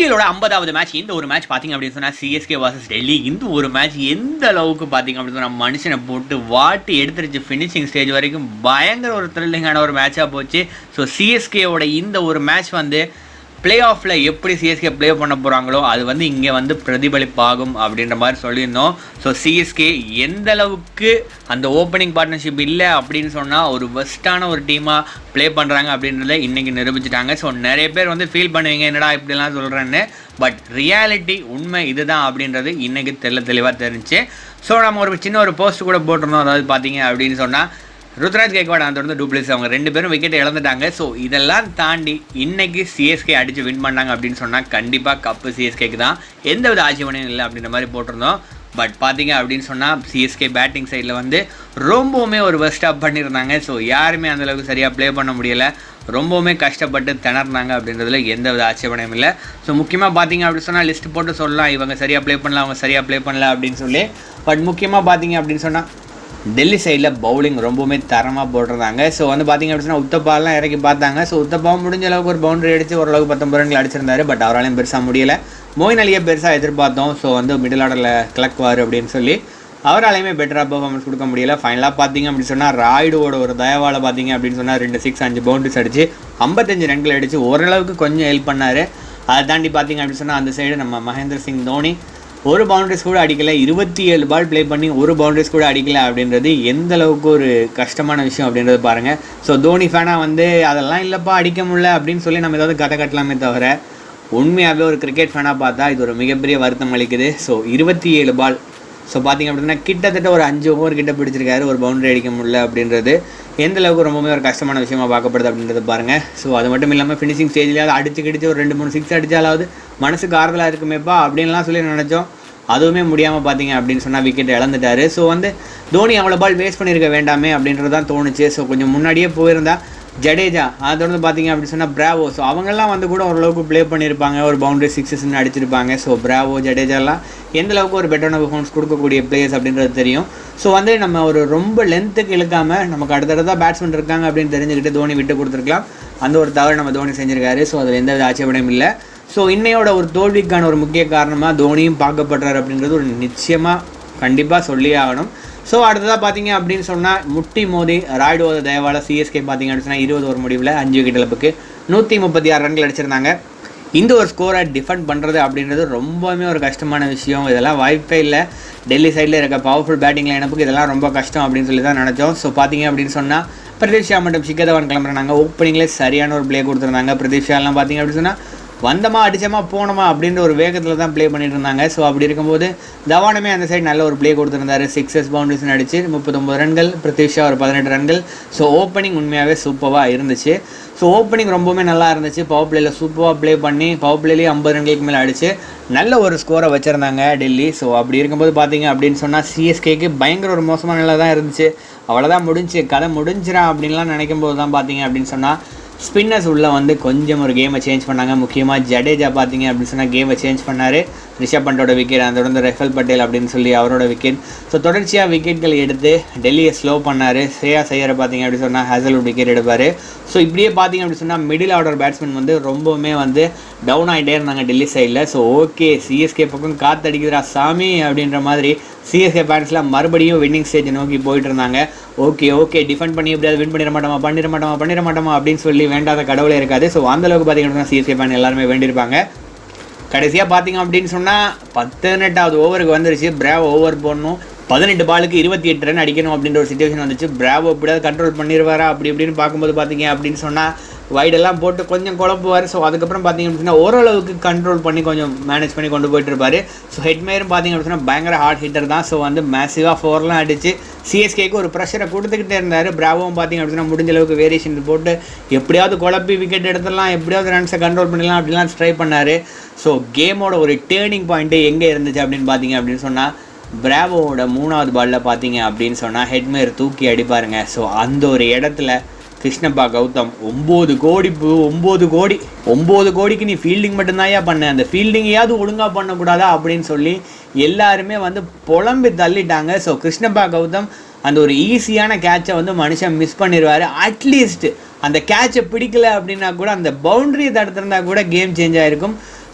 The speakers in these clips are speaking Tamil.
ஐபிஎலோட ஐம்பதாவது மேட்ச் இந்த ஒரு மேட்ச் பார்த்தீங்க அப்படின்னு சொன்னால் சிஎஸ்கே vs டெல்லி இந்த ஒரு மேட்ச் எந்த அளவுக்கு பார்த்தீங்க அப்படின்னு சொன்னால் மனுஷனை போட்டு வாட்டி எடுத்துருச்சு ஃபினிஷிங் ஸ்டேஜ் வரைக்கும் பயங்கர ஒரு த்ரில்லிங்கான ஒரு மேட்சாக போச்சு ஸோ சிஎஸ்கேவோட இந்த ஒரு மேட்ச் வந்து பிளே ஆஃபில் எப்படி சிஎஸ்கே ப்ளே பண்ண போகிறாங்களோ அது வந்து இங்கே வந்து பிரதிபலிப்பாகும் அப்படின்ற மாதிரி சொல்லியிருந்தோம் ஸோ சிஎஸ்கே எந்த அளவுக்கு அந்த ஓப்பனிங் பார்ட்னர்ஷிப் இல்லை அப்படின்னு சொன்னால் ஒரு பெஸ்ட்டான ஒரு டீமாக ப்ளே பண்ணுறாங்க அப்படின்றத இன்றைக்கி நிரூபிச்சிட்டாங்க ஸோ நிறைய பேர் வந்து ஃபீல் பண்ணுவீங்க என்னடா இப்படிலாம் சொல்கிறேன்னு பட் ரியாலிட்டி உண்மை இதுதான் அப்படின்றது இன்றைக்கி தெல்ல தெளிவாக தெரிஞ்சுச்சு ஸோ நம்ம ஒரு சின்ன ஒரு போஸ்ட் கூட போட்டிருந்தோம் அதாவது பார்த்தீங்க அப்படின்னு சொன்னால் ருத்ராஜ் கேக்வாட் அந்த தொடர்ந்து டூப்ளிஸ் அவங்க ரெண்டு பேரும் விக்கெட் இழந்துட்டாங்க ஸோ இதெல்லாம் தாண்டி இன்னைக்கு சிஎஸ்கே அடித்து வின் பண்ணாங்க அப்படின்னு சொன்னால் கண்டிப்பாக கப்பு சிஎஸ்கேக்கு தான் எந்த வித ஆட்சேபனையும் இல்லை அப்படின்ற மாதிரி போட்டிருந்தோம் பட் பார்த்தீங்க அப்படின்னு சொன்னால் சிஎஸ்கே பேட்டிங் சைடில் வந்து ரொம்பவுமே ஒரு பெஸ்ட்டாக பண்ணியிருந்தாங்க ஸோ யாருமே அந்தளவுக்கு சரியாக ப்ளே பண்ண முடியலை ரொம்பவுமே கஷ்டப்பட்டு திணறினாங்க அப்படின்றதுல எந்த வித ஆட்சேபனையும் இல்லை ஸோ முக்கியமாக பார்த்தீங்க அப்படின்னு சொன்னால் லிஸ்ட் போட்டு சொல்லலாம் இவங்க சரியாக ப்ளே பண்ணல அவங்க சரியாக ப்ளே பண்ணல அப்படின்னு சொல்லி பட் முக்கியமாக பார்த்தீங்க அப்படின்னு சொன்னால் டெல்லி சைடில் பவுலிங் ரொம்பவுமே தரமாக போட்டிருந்தாங்க ஸோ வந்து பார்த்தீங்க அப்படின்னா உத்தப்பாலாம் இறக்கி பார்த்தாங்க ஸோ உத்தப்பாவும் முடிஞ்ச அளவுக்கு ஒரு பவுண்டரி அடித்து ஓரளவுக்கு பத்தொம்பது ரன்கள் அடிச்சிருந்தாரு பட் அவராலையும் பெருசாக முடியல மோயின் அலியை பெருசாக எதிர்பார்த்தோம் ஸோ வந்து மிடில் ஆர்டரில் கிளக்குவார் அப்படின்னு சொல்லி அவராலையுமே பெட்டராக பெர்ஃபார்மன்ஸ் கொடுக்க முடியல ஃபைனலாக பார்த்தீங்க அப்படின்னு சொன்னால் ராய்டுவோட ஒரு தயவால் பார்த்தீங்க அப்படின்னு சொன்னால் ரெண்டு சிக்ஸ் அஞ்சு பவுண்டரிஸ் அடிச்சு ஐம்பத்தஞ்சு ரன்கள் அடித்து ஓரளவுக்கு கொஞ்சம் ஹெல்ப் பண்ணார் அதை தாண்டி பார்த்தீங்க அப்படின்னு சொன்னால் அந்த சைடு நம்ம மகேந்திர சிங் தோனி ஒரு பவுண்டரிஸ் கூட அடிக்கல இருபத்தி ஏழு பால் ப்ளே பண்ணி ஒரு பவுண்டரிஸ் கூட அடிக்கல அப்படின்றது எந்த அளவுக்கு ஒரு கஷ்டமான விஷயம் அப்படின்றது பாருங்கள் ஸோ தோனி ஃபேனாக வந்து அதெல்லாம் இல்லைப்பா அடிக்க முடியல அப்படின்னு சொல்லி நம்ம ஏதாவது கதை கட்டலாமே தவிர உண்மையாகவே ஒரு கிரிக்கெட் ஃபேனாக பார்த்தா இது ஒரு மிகப்பெரிய வருத்தம் அளிக்குது ஸோ இருபத்தி ஏழு பால் ஸோ பார்த்தீங்க அப்படின்னா கிட்டத்தட்ட ஒரு அஞ்சு ஓவர் கிட்ட பிடிச்சிருக்காரு ஒரு பவுண்டரி அடிக்க முடியல அப்படின்றது எந்த அளவுக்கு ரொம்பவே ஒரு கஷ்டமான விஷயமா பார்க்கப்படுது அப்படின்றது பாருங்கள் ஸோ அது மட்டும் இல்லாமல் ஃபினிஷிங் ஸ்டேஜ்லேயாவது அடிச்சு கிடிச்சு ஒரு ரெண்டு மூணு சிக்ஸ் அடிச்சாலாவது மனசுக்கு ஆறுதலாக இருக்குமேப்பா அப்படின்லாம் சொல்லி நினச்சோம் அதுவுமே முடியாமல் பார்த்தீங்க அப்படின்னு சொன்னால் விக்கெட் இழந்துட்டாரு ஸோ வந்து தோனி அவ்வளோ பால் வேஸ்ட் பண்ணியிருக்க வேண்டாமே அப்படின்றது தான் தோணுச்சு ஸோ கொஞ்சம் முன்னாடியே போயிருந்தா ஜடேஜா அதை தொடர்ந்து பார்த்தீங்க அப்படின்னு சொன்னால் பிராவோ ஸோ அவங்கெல்லாம் வந்து கூட ஓரளவுக்கு ப்ளே பண்ணியிருப்பாங்க ஒரு பவுண்டரி சிக்ஸஸ்ன்னு அடிச்சிருப்பாங்க ஸோ பிராவோ ஜடேஜாலாம் எந்த அளவுக்கு ஒரு பெட்டரான பெர்ஃபார்மன்ஸ் கொடுக்கக்கூடிய பிளேயர்ஸ் அப்படின்றது தெரியும் ஸோ வந்து நம்ம ஒரு ரொம்ப லென்த்துக்கு இழுக்காம நமக்கு அடுத்தடுத்த பேட்ஸ்மேன் இருக்காங்க அப்படின்னு தெரிஞ்சுக்கிட்டு தோனி விட்டு கொடுத்துருக்கலாம் அந்த ஒரு தவறு நம்ம தோனி செஞ்சிருக்காரு ஸோ அதில் எந்த வித ஆட்சேபனையும் இல்லை ஸோ இன்னையோட ஒரு தோல்விக்கான ஒரு முக்கிய காரணமாக தோனியும் பார்க்கப்படுறாரு அப்படின்றது ஒரு நிச்சயமாக கண்டிப்பாக சொல்லியே ஆகணும் ஸோ அடுத்ததாக பார்த்தீங்க அப்படின்னு சொன்னால் முட்டி மோதி ராய்டுவோத தயவால சிஎஸ்கே பார்த்தீங்க அப்படின்னு சொன்னால் இருபது ஒரு முடிவில் அஞ்சு விக்கெட் இழப்புக்கு நூற்றி முப்பத்தி ஆறு ரன்கள் அடிச்சிருந்தாங்க இந்த ஒரு ஸ்கோரை டிஃபெண்ட் பண்ணுறது அப்படின்றது ரொம்பவுமே ஒரு கஷ்டமான விஷயம் இதெல்லாம் வாய்ப்பே இல்லை டெல்லி சைடில் இருக்க பவர்ஃபுல் பேட்டிங் லைனப்புக்கு இதெல்லாம் ரொம்ப கஷ்டம் அப்படின்னு சொல்லி தான் நினச்சோம் ஸோ பார்த்தீங்க அப்படின்னு சொன்னால் பிரதீப் ஷா மற்றும் ஷிகர் தவான் கிளம்புறாங்க ஓப்பனிங்லேயே சரியான ஒரு ப்ளே கொடுத்துருந்தாங்க பிரதீப் ஷாலாம் பார்த்தீங்க அப்படின்னு சொன்னால் வந்தமா அடிச்சமா போனோமா அப்படின்ற ஒரு வேகத்தில் தான் ப்ளே பண்ணிட்டு இருந்தாங்க ஸோ அப்படி இருக்கும்போது தவானுமே அந்த சைடு நல்ல ஒரு ப்ளே கொடுத்துருந்தாரு சிக்ஸஸ் பவுண்டரிஸ் அடிச்சு முப்பத்தொம்பது ரன்கள் பிரித்திஷா ஒரு பதினெட்டு ரன்கள் ஸோ ஓப்பனிங் உண்மையாகவே சூப்பராக இருந்துச்சு ஸோ ஓப்பனிங் ரொம்பவுமே நல்லா இருந்துச்சு பவர் பிளேயில் சூப்பராக ப்ளே பண்ணி பவர் பிளேலேயே ஐம்பது ரன்களுக்கு மேலே அடிச்சு நல்ல ஒரு ஸ்கோரை வச்சுருந்தாங்க டெல்லி ஸோ அப்படி இருக்கும்போது பார்த்தீங்க அப்படின்னு சொன்னால் சிஎஸ்கேக்கு பயங்கர ஒரு மோசமான நிலை தான் இருந்துச்சு அவ்வளோதான் முடிஞ்சு கதை முடிஞ்சிடா அப்படின்லாம் நினைக்கும் போது தான் பார்த்தீங்க அப்படின்னு சொன்னால் ஸ்பின்னர்ஸ் உள்ள வந்து கொஞ்சம் ஒரு கேமை சேஞ்ச் பண்ணாங்க முக்கியமாக ஜடேஜா பார்த்தீங்க அப்படின்னு சொன்னால் கேமை சேஞ்ச் பண்ணார் ரிஷப் பண்டோட விக்கெட் அந்த தொடர்ந்து ரெஃபல் பட்டேல் அப்படின்னு சொல்லி அவரோட விக்கெட் ஸோ தொடர்ச்சியாக விக்கெட்கள் எடுத்து டெல்லியை ஸ்லோ பண்ணார் ஸ்ரேயா செய்யற பார்த்தீங்க அப்படி சொன்னால் ஹேசல்வுட் விக்கெட் எடுப்பார் ஸோ இப்படியே பார்த்தீங்க அப்படி சொன்னால் மிடில் ஆர்டர் பேட்ஸ்மேன் வந்து ரொம்பவுமே வந்து டவுன் ஆகிட்டே இருந்தாங்க டெல்லி சைடில் ஸோ ஓகே சிஎஸ்கே பக்கம் காத்தடிக்குதுரா சாமி அப்படின்ற மாதிரி சிஎஸ்கே ஃபேன்ஸ்லாம் மறுபடியும் வின்னிங் ஸ்டேஜை நோக்கி போயிட்டு இருந்தாங்க ஓகே ஓகே டிஃபெண்ட் பண்ணி எப்படியாவது வின் பண்ணிட மாட்டோமா பண்ணிட மாட்டோமா பண்ணிட மாட்டோமா அப்படின்னு சொல்லி வேண்டாத கடவுளே இருக்காது ஸோ அந்தளவுக்கு பார்த்தீங்கன்னா சிஎஸ்கே ஃபேன் எல்லாருமே வேண்டியிருப்பாங்க கடைசியாக பார்த்தீங்க அப்படின்னு சொன்னால் பதினெட்டாவது ஓவருக்கு வந்துருச்சு பிராவோ ஓவர் போடணும் பதினெட்டு பாலுக்கு இருபத்தி எட்டு ரன் அடிக்கணும் அப்படின்ற ஒரு சுச்சுவேஷன் வந்துச்சு பிராவோ எப்படியாவது கண்ட்ரோல் பண்ணிடுவாரா அப்படி இப்படின்னு பார்க்கும்போது பார்த்தீங்க அப்படின்னு சொன்னால் வைடெல்லாம் போட்டு கொஞ்சம் குழப்புவார் ஸோ அதுக்கப்புறம் பார்த்தீங்க அப்படின்னா ஓரளவுக்கு கண்ட்ரோல் பண்ணி கொஞ்சம் மேனேஜ் பண்ணி கொண்டு போயிட்டு இருப்பாரு ஸோ ஹெட்மேரும் பார்த்தீங்க அப்படின்னா பயங்கர ஹார்ட் ஹிட்டர் தான் ஸோ வந்து மேசிவாக ஃபோர்லாம் அடிச்சு சிஎஸ்கேக்கு ஒரு ப்ரெஷரை கொடுத்துக்கிட்டே இருந்தார் பிராவோவும் பார்த்தீங்க அப்படின்னா முடிஞ்ச அளவுக்கு வேரியேஷன் போட்டு எப்படியாவது குழப்பி விக்கெட் எடுத்துடலாம் எப்படியாவது ரன்ஸை கண்ட்ரோல் பண்ணிடலாம் அப்படிலாம் ட்ரை பண்ணார் ஸோ கேமோட ஒரு டேர்னிங் பாயிண்ட்டு எங்கே இருந்துச்சு அப்படின்னு பார்த்தீங்க அப்படின்னு சொன்னால் பிராவோட மூணாவது பாலில் பார்த்தீங்க அப்படின்னு சொன்னால் ஹெட்மேர் தூக்கி அடிப்பாருங்க ஸோ அந்த ஒரு இடத்துல கிருஷ்ணப்பா கௌதம் ஒம்பது கோடி பு- ஒம்பது கோடி ஒம்பது கோடிக்கு நீ ஃபீல்டிங் மட்டும்தான்யா பண்ண அந்த ஃபீல்டிங்கையாவது ஒழுங்காக பண்ணக்கூடாதா அப்படின்னு சொல்லி எல்லாருமே வந்து புலம்பி தள்ளிட்டாங்க ஸோ கிருஷ்ணப்பா கௌதம் அந்த ஒரு ஈஸியான கேட்சை வந்து மனுஷன் மிஸ் பண்ணிடுவார் அட்லீஸ்ட் அந்த கேட்சை பிடிக்கல அப்படின்னா கூட அந்த பவுண்டரியை தடுத்திருந்தா கூட கேம் சேஞ்ச் ஆயிருக்கும் ஸோ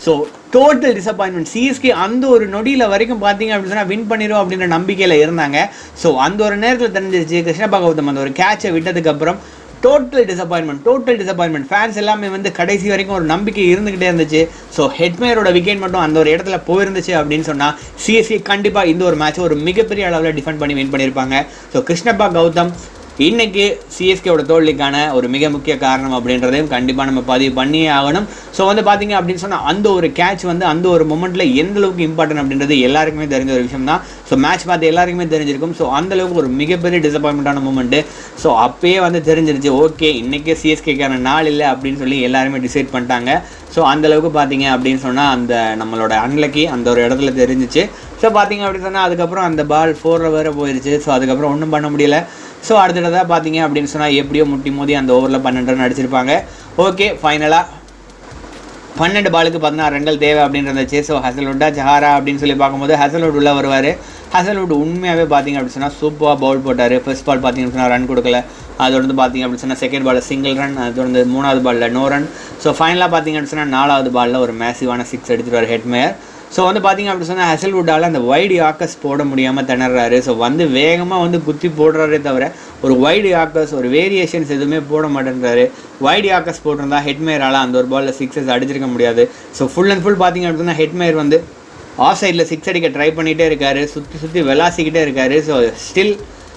டோட்டல் டிசப்பாயின்மெண்ட் சிஎஸ்கே அந்த ஒரு நொடியில் வரைக்கும் பார்த்தீங்க அப்படின்னு சொன்னால் வின் பண்ணிடும் அப்படின்ற நம்பிக்கையில் இருந்தாங்க ஸோ அந்த ஒரு நேரத்தில் தெரிஞ்சிருச்சு கிருஷ்ணபா கௌதம் அந்த ஒரு கேட்சை விட்டதுக்கப்புறம் total disappointment total disappointment fans எல்லாமே வந்து கடைசி வரைக்கும் ஒரு நம்பிக்கை இருந்துகிட்டே இருந்துச்சு ஸோ ஹெட்மேயரோட விக்கெட் மட்டும் அந்த ஒரு இடத்துல போயிருந்துச்சு அப்படின்னு சொன்னால் சிஎஸ்கே கண்டிப்பாக இந்த ஒரு மேட்ச் ஒரு மிகப்பெரிய அளவில் டிஃபெண்ட் பண்ணி வின் பண்ணியிருப்பாங்க ஸோ கிருஷ்ணப்பா கௌதம் இன்னைக்கு சிஎஸ்கேவோட தோல்விக்கான ஒரு மிக முக்கிய காரணம் அப்படின்றதையும் கண்டிப்பாக நம்ம பதிவு பண்ணியே ஆகணும் ஸோ வந்து பார்த்தீங்க அப்படின்னு சொன்னால் அந்த ஒரு கேட்ச் வந்து அந்த ஒரு மொமெண்ட்டில் எந்த அளவுக்கு இம்பார்ட்டன்ட் அப்படின்றது எல்லாருக்குமே தெரிஞ்ச ஒரு விஷயம் தான் ஸோ மேட்ச் பார்த்து எல்லாருக்குமே தெரிஞ்சிருக்கும் ஸோ அந்த அளவுக்கு ஒரு மிகப்பெரிய டிசப்பாயின்மெண்ட்டான மூமெண்ட்டு ஸோ அப்பயே வந்து தெரிஞ்சிருச்சு ஓகே இன்றைக்கே சிஎஸ்கேக்கான நாள் இல்லை அப்படின்னு சொல்லி எல்லாருமே டிசைட் பண்ணிட்டாங்க ஸோ அந்த அளவுக்கு பார்த்தீங்க அப்படின்னு சொன்னால் அந்த நம்மளோட அன்லக்கி அந்த ஒரு இடத்துல தெரிஞ்சிச்சு ஸோ பார்த்தீங்க அப்படின்னு சொன்னால் அதுக்கப்புறம் அந்த பால் ஃபோரில் வேறு போயிருச்சு ஸோ அதுக்கப்புறம் ஒன்றும் பண்ண முடியல ஸோ அடுத்ததாக பார்த்தீங்க அப்படின்னு சொன்னால் எப்படியோ முட்டி மோதி அந்த ஓவரில் பன்னெண்டு ரன் அடிச்சிருப்பாங்க ஓகே ஃபைனலாக பன்னெண்டு பாலுக்கு பதினாறு ரன்கள் தேவை அப்படின்னு இருந்துச்சு ஸோ ஹசல்வுட்டா ஜஹாரா அப்படின்னு சொல்லி பார்க்கும்போது ஹசல்வுட் உள்ள வருவார் ஹசல்வுட் உண்மையாகவே பார்த்தீங்க அப்படின்னு சொன்னால் சூப்பராக பவுல் போட்டார் ஃபர்ஸ்ட் பால் பார்த்தீங்கன்னு சொன்னால் ரன் கொடுக்கல அது தொடர்ந்து பார்த்தீங்க அப்படின்னு சொன்னால் செகண்ட் பாலில் சிங்கிள் ரன் அது தொடர்ந்து மூணாவது பாலில் நோ ரன் ஸோ ஃபைனலாக பார்த்தீங்க அப்படின்னு சொன்னால் நாலாவது பாலில் ஒரு மேசிவான சிக்ஸ் எடுத்துருவார் ஹெட்மேயர் ஸோ வந்து பார்த்தீங்க அப்படின்னு சொன்னால் ஹெசல்வுட்டால் அந்த வைடு யாக்கஸ் போட முடியாமல் திணறாரு ஸோ வந்து வேகமாக வந்து குத்தி போடுறாரே தவிர ஒரு வைடு யாக்கஸ் ஒரு வேரியேஷன்ஸ் எதுவுமே போட மாட்டேன்றாரு வைடு யாக்கஸ் போட்டிருந்தா ஹெட்மேயரால் அந்த ஒரு பாலில் சிக்ஸஸ் அடிச்சிருக்க முடியாது ஸோ ஃபுல் அண்ட் ஃபுல் பார்த்தீங்க அப்படின்னா ஹெட்மேயர் வந்து ஆஃப் சைடில் சிக்ஸ் அடிக்க ட்ரை பண்ணிகிட்டே இருக்காரு சுற்றி சுற்றி விளாசிக்கிட்டே இருக்காரு ஸோ ஸ்டில்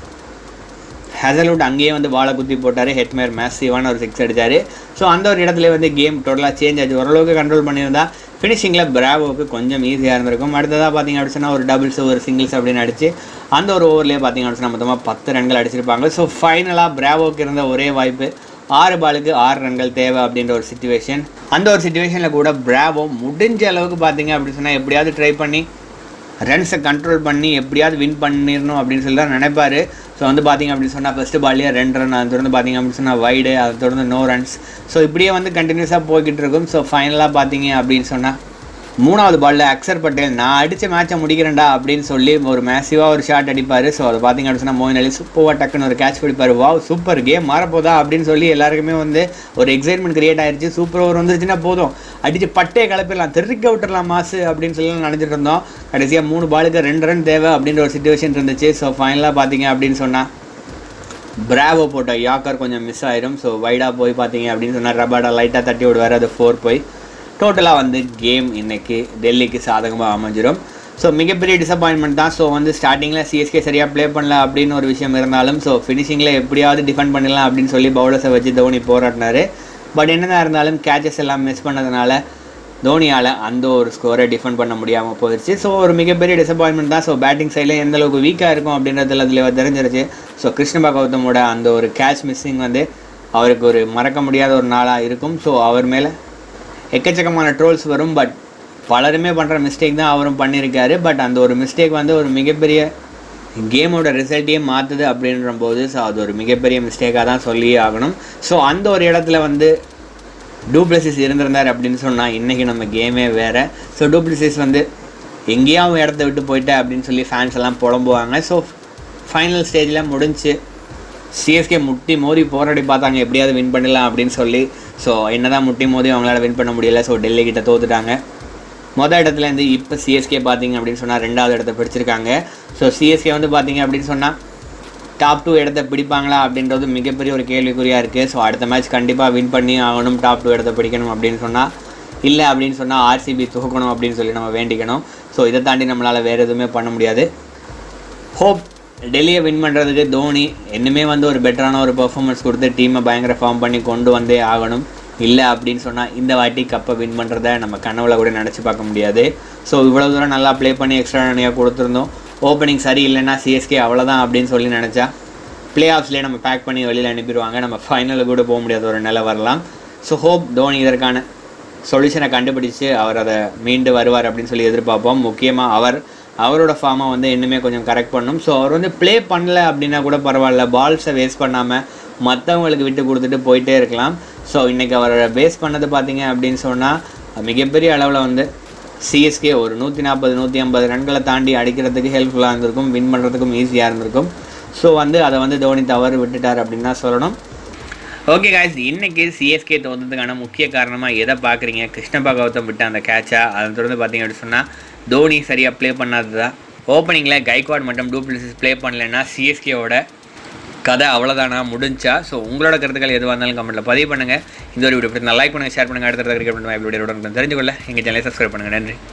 ஹேசல்வுட் அங்கேயே வந்து பாலை குத்தி போட்டார் ஹெட்மேர் மேசிவான ஒரு சிக்ஸ் அடித்தார் ஸோ அந்த ஒரு இடத்துல வந்து கேம் டோட்டலாக சேஞ்ச் ஆச்சு ஓரளவுக்கு கண்ட்ரோல் பண்ணியிருந்தா ஃபினிஷிங்கில் பிராவோவுக்கு கொஞ்சம் ஈஸியாக இருந்திருக்கும் அடுத்ததாக பார்த்தீங்க அப்படின்னு சொன்னால் ஒரு டபுள்ஸ் ஒரு சிங்கிள்ஸ் அப்படின்னு அடிச்சு அந்த ஒரு ஓவர்லேயே பார்த்தீங்க அப்படின்னு சொன்னால் மொத்தமாக பத்து ரன்கள் அடிச்சிருப்பாங்க ஸோ ஃபைனலாக பிராவோவுக்கு இருந்த ஒரே வாய்ப்பு ஆறு பாலுக்கு ஆறு ரன்கள் தேவை அப்படின்ற ஒரு சுச்சுவேஷன் அந்த ஒரு சுச்சுவேஷனில் கூட பிராவோ முடிஞ்ச அளவுக்கு பார்த்தீங்க அப்படின்னு சொன்னால் எப்படியாவது ட்ரை பண்ணி ரன்ஸை கண்ட்ரோல் பண்ணி எப்படியாவது வின் பண்ணிடணும் அப்படின்னு சொல்லி தான் நினைப்பாரு ஸோ வந்து பார்த்தீங்க அப்படின்னு சொன்னால் ஃபஸ்ட்டு பால்லேயே ரெண்டு ரன் அதை தொடர்ந்து பார்த்தீங்க அப்படின்னு சொன்னால் வைடு அதை தொடர்ந்து நோ ரன்ஸ் ஸோ இப்படியே வந்து கண்டினியூஸாக போய்கிட்டு இருக்கும் ஸோ ஃபைனலாக பார்த்தீங்க அப்படின்னு சொன்னால் மூணாவது பாலில் அக்சர் பட்டேல் நான் அடித்த மேட்சை முடிக்கிறேன்டா அப்படின்னு சொல்லி ஒரு மேசிவாக ஒரு ஷாட் அடிப்பார் ஸோ அதை பார்த்தீங்க அப்படின்னு சொன்னால் மோயின் அலி சூப்பராக டக்குன்னு ஒரு கேட்ச் பிடிப்பார் வாவ் சூப்பர் கேம் மாறப்போதா அப்படின்னு சொல்லி எல்லாருக்குமே வந்து ஒரு எக்ஸைட்மெண்ட் கிரியேட் ஆயிருச்சு சூப்பர் ஓவர் வந்துருச்சுன்னா போதும் அடித்து பட்டே கலப்பிடலாம் தெருக்க விட்டுறலாம் மாசு அப்படின்னு சொல்லி நினச்சிட்டு இருந்தோம் கடைசியாக மூணு பாலுக்கு ரெண்டு ரன் தேவை அப்படின்ற ஒரு சுச்சுவேஷன் இருந்துச்சு ஸோ ஃபைனலாக பார்த்தீங்க அப்படின்னு சொன்னால் பிராவோ போட்ட யாக்கர் கொஞ்சம் மிஸ் ஆயிரும் ஸோ வைடாக போய் பார்த்தீங்க அப்படின்னு சொன்னால் ரபாடா லைட்டாக தட்டி விடுவார் அது ஃபோர் போய் டோட்டலாக வந்து கேம் இன்னைக்கு டெல்லிக்கு சாதகமாக அமைஞ்சிடும் ஸோ மிகப்பெரிய டிசப்பாயின்மெண்ட் தான் ஸோ வந்து ஸ்டார்டிங்கில் சிஎஸ்கே சரியாக ப்ளே பண்ணல அப்படின்னு ஒரு விஷயம் இருந்தாலும் ஸோ ஃபினிஷிங்கில் எப்படியாவது டிஃபெண்ட் பண்ணிடலாம் அப்படின்னு சொல்லி பவுலர்ஸை வச்சு தோனி போராடினாரு பட் என்னதான் இருந்தாலும் கேச்சஸ் எல்லாம் மிஸ் பண்ணதுனால தோனியால் அந்த ஒரு ஸ்கோரை டிஃபெண்ட் பண்ண முடியாமல் போயிடுச்சு ஸோ ஒரு மிகப்பெரிய டிசப்பாயின்மெண்ட் தான் ஸோ பேட்டிங் சைடில் எந்த அளவுக்கு வீக்காக இருக்கும் அப்படின்றதுல அதில் தெரிஞ்சிருச்சு ஸோ கிருஷ்ணபா கௌதமோட அந்த ஒரு கேட்ச் மிஸ்ஸிங் வந்து அவருக்கு ஒரு மறக்க முடியாத ஒரு நாளாக இருக்கும் ஸோ அவர் மேலே எக்கச்சக்கமான ட்ரோல்ஸ் வரும் பட் பலருமே பண்ணுற மிஸ்டேக் தான் அவரும் பண்ணியிருக்காரு பட் அந்த ஒரு மிஸ்டேக் வந்து ஒரு மிகப்பெரிய கேமோட ரிசல்ட்டையே மாற்றுது அப்படின்ற போது ஸோ அது ஒரு மிகப்பெரிய மிஸ்டேக்காக தான் சொல்லியே ஆகணும் ஸோ அந்த ஒரு இடத்துல வந்து டூப்ளசிஸ் இருந்திருந்தார் அப்படின்னு சொன்னால் இன்றைக்கி நம்ம கேமே வேறு ஸோ டூப்ளசிஸ் வந்து எங்கேயாவது இடத்த விட்டு போயிட்டேன் அப்படின்னு சொல்லி ஃபேன்ஸ் எல்லாம் புலம்புவாங்க ஸோ ஃபைனல் ஸ்டேஜில் முடிஞ்சு சிஎஸ்கே முட்டி மோதி போராடி பார்த்தாங்க எப்படியாவது வின் பண்ணிடலாம் அப்படின்னு சொல்லி ஸோ என்னதான் முட்டி மோதி அவங்களால வின் பண்ண முடியல ஸோ டெல்லி கிட்ட தோத்துட்டாங்க மொதல் இடத்துலேருந்து இப்போ சிஎஸ்கே பார்த்தீங்க அப்படின்னு சொன்னால் ரெண்டாவது இடத்த பிடிச்சிருக்காங்க ஸோ சிஎஸ்கே வந்து பார்த்தீங்க அப்படின்னு சொன்னால் டாப் டூ இடத்த பிடிப்பாங்களா அப்படின்றது மிகப்பெரிய ஒரு கேள்விக்குறியாக இருக்குது ஸோ அடுத்த மேட்ச் கண்டிப்பாக வின் பண்ணி ஆகணும் டாப் டூ இடத்த பிடிக்கணும் அப்படின்னு சொன்னால் இல்லை அப்படின்னு சொன்னால் ஆர்சிபி தூக்கணும் அப்படின்னு சொல்லி நம்ம வேண்டிக்கணும் ஸோ இதை தாண்டி நம்மளால் வேறு எதுவுமே பண்ண முடியாது ஹோப் டெல்லியை வின் பண்ணுறதுக்கு தோனி இன்னுமே வந்து ஒரு பெட்டரான ஒரு பெர்ஃபார்மன்ஸ் கொடுத்து டீமை பயங்கர ஃபார்ம் பண்ணி கொண்டு வந்தே ஆகணும் இல்லை அப்படின்னு சொன்னால் இந்த வாட்டி கப்பை வின் பண்ணுறத நம்ம கனவுல கூட நினச்சி பார்க்க முடியாது ஸோ இவ்வளோ தூரம் நல்லா ப்ளே பண்ணி எக்ஸ்ட்ரா நிறையா கொடுத்துருந்தோம் ஓப்பனிங் சரி இல்லைன்னா சிஎஸ்கே அவ்வளோதான் அப்படின்னு சொல்லி நினச்சா ப்ளே ஆஃப்ஸ்லேயே நம்ம பேக் பண்ணி வெளியில் அனுப்பிடுவாங்க நம்ம ஃபைனலில் கூட போக முடியாத ஒரு நிலை வரலாம் ஸோ ஹோப் தோனி இதற்கான சொல்யூஷனை கண்டுபிடிச்சு அவர் அதை மீண்டு வருவார் அப்படின்னு சொல்லி எதிர்பார்ப்போம் முக்கியமாக அவர் அவரோட ஃபார்மை வந்து இன்னுமே கொஞ்சம் கரெக்ட் பண்ணும் ஸோ அவர் வந்து ப்ளே பண்ணல அப்படின்னா கூட பரவாயில்ல பால்ஸை வேஸ்ட் பண்ணாமல் மற்றவங்களுக்கு விட்டு கொடுத்துட்டு போயிட்டே இருக்கலாம் ஸோ இன்றைக்கி அவரை பேஸ் பண்ணது பார்த்தீங்க அப்படின்னு சொன்னால் மிகப்பெரிய அளவில் வந்து சிஎஸ்கே ஒரு நூற்றி நாற்பது நூற்றி ஐம்பது ரன்களை தாண்டி அடிக்கிறதுக்கு ஹெல்ப்ஃபுல்லாக இருந்திருக்கும் வின் பண்ணுறதுக்கும் ஈஸியாக இருந்திருக்கும் ஸோ வந்து அதை வந்து தோனி தவறு விட்டுட்டார் அப்படின்னு தான் சொல்லணும் ஓகே காய்ஸ் இன்னைக்கு சிஎஸ்கே தோந்ததுக்கான முக்கிய காரணமாக எதை பார்க்குறீங்க கிருஷ்ணபா கௌதம் விட்ட அந்த கேட்சா அதை தொடர்ந்து பார்த்தீங்க அப்படின்னு சொன்னால் தோனி சரியாக ப்ளே பண்ணாததா ஓப்பனிங்கில் கைக்வாட் மற்றும் டூப்ளிசிஸ் ப்ளே பண்ணலைன்னா சிஎஸ்கேவோட கதை அவ்வளோதானா முடிஞ்சா ஸோ உங்களோட கருத்துக்கள் எதுவாக இருந்தாலும் கமெண்ட்டில் பதிவு பண்ணுங்கள் இந்த ஒரு வீடியோ பிடிச்சா லைக் பண்ணுங்கள் ஷேர் பண்ணுங்கள் அடுத்த கிரிக்கெட் வீடியோட தெரிஞ்சுக்கொள்ள எங்கள் சேனலை சப்ஸ்கிரைப் பண்ணுங்கள் நன்றி